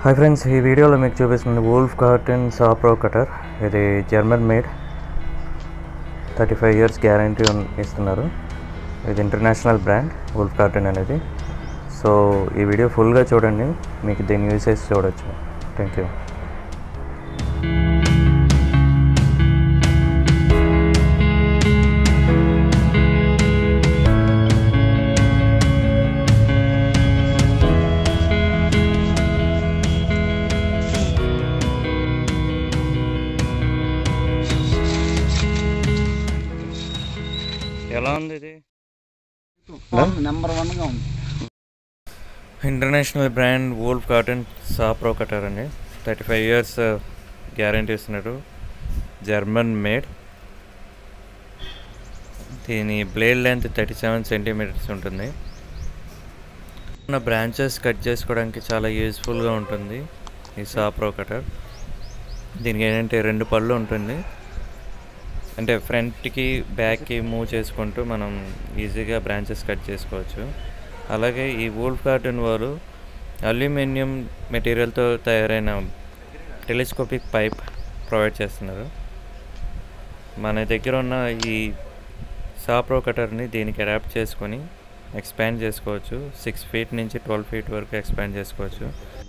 hi friends ఈ వీడియోలో మీకు చూపిస్తుంది వూల్ఫ్ కార్టన్ సాప్రో కటర్ ఇది German made thirty five years guarantee ఇస్తున్నారు ఇది ఇంటర్నేషనల్ బ్రాండ్ వూల్ఫ్ కార్టన్ అనేది సో ఈ వీడియో ఫుల్గా చూడండి మీకు దీని యూసేజ్ చూడొచ్చు థ్యాంక్ యూ ఎలా ఉంది ఇది నెంబర్ వన్గా ఉంది ఇంటర్నేషనల్ బ్రాండ్ వూల్ఫ్ కాటన్ సాప్రో కటర్ అండి థర్టీ ఫైవ్ ఇయర్స్ గ్యారంటీ ఇస్తున్నారు జర్మన్ మేడ్ దీని blade length thirty seven centimetres ఉంటుంది ఉన్న బ్రాంచెస్ కట్ చేసుకోవడానికి చాలా యూస్ఫుల్గా ఉంటుంది ఈ సాప్రో కటర్ దీనికి ఏంటంటే రెండు పళ్ళు ఉంటుంది అంటే ఫ్రంట్కి బ్యాక్కి మూవ్ చేసుకుంటూ మనం ఈజీగా బ్రాంచెస్ కట్ చేసుకోవచ్చు అలాగే ఈ వూల్ఫ్ కార్టన్ వారు అల్యూమినియం మెటీరియల్తో తయారైన టెలిస్కోపిక్ పైప్ ప్రొవైడ్ చేస్తున్నారు మన దగ్గర ఉన్న ఈ సాప్రో కటర్ని దీనికి అడాప్ట్ చేసుకొని ఎక్స్పాండ్ చేసుకోవచ్చు సిక్స్ ఫీట్ నుంచి ట్వెల్వ్ ఫీట్ వరకు ఎక్స్పాండ్ చేసుకోవచ్చు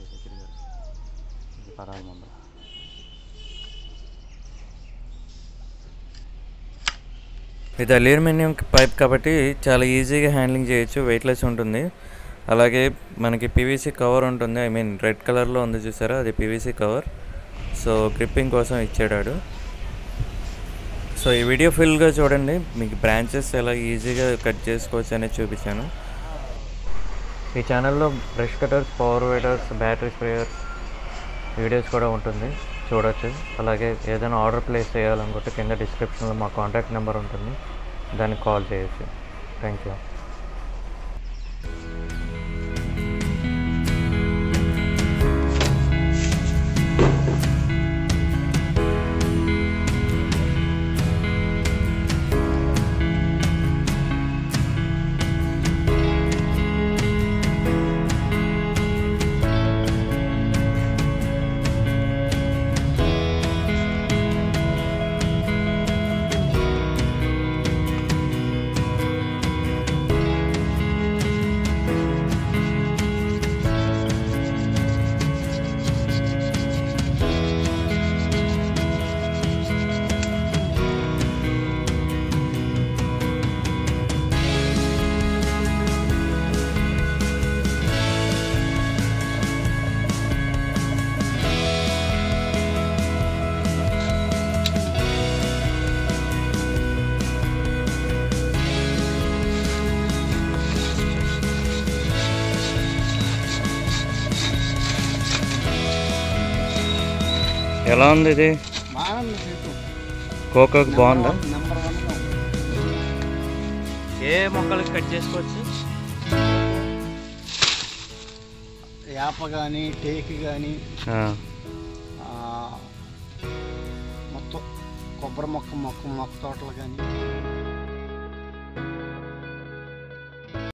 ఇది అల్యూమినియం పైప్ కాబట్టి చాలా ఈజీగా హ్యాండ్లింగ్ చేయొచ్చు వెయిట్లెస్ ఉంటుంది అలాగే మనకి పీవీసీ కవర్ ఉంటుంది ఐ మీన్ రెడ్ కలర్లో ఉంది చూసారా అది పీవీసీ కవర్ సో గ్రిప్పింగ్ కోసం ఇచ్చాడు సో ఈ వీడియో ఫుల్గా చూడండి మీకు బ్రాంచెస్ ఎలా ఈజీగా కట్ చేసుకోవచ్చు అనేది చూపించాను ఈ ఛానల్లో brush cutters power weeders battery sprayers videos కూడా ఉంటుంది చూడొచ్చు అలాగే ఏదైనా ఆర్డర్ ప్లేస్ చేయాలనుకుంటే కింద డిస్క్రిప్షన్లో మా కాంటాక్ట్ నెంబర్ ఉంటుంది దానికి కాల్ చేయొచ్చు థ్యాంక్ యూ ఎలా ఉంది ఇది బాగుంది సీటు కోకోక్ బాగుందా నెంబర్ వన్గా ఉంది ఏ మొక్కలకి కట్ చేసుకోవచ్చు యాప కానీ టేక్ కానీ మొత్తం కొబ్బరి మొక్క మొక్క మొక్క తోటలు కానీ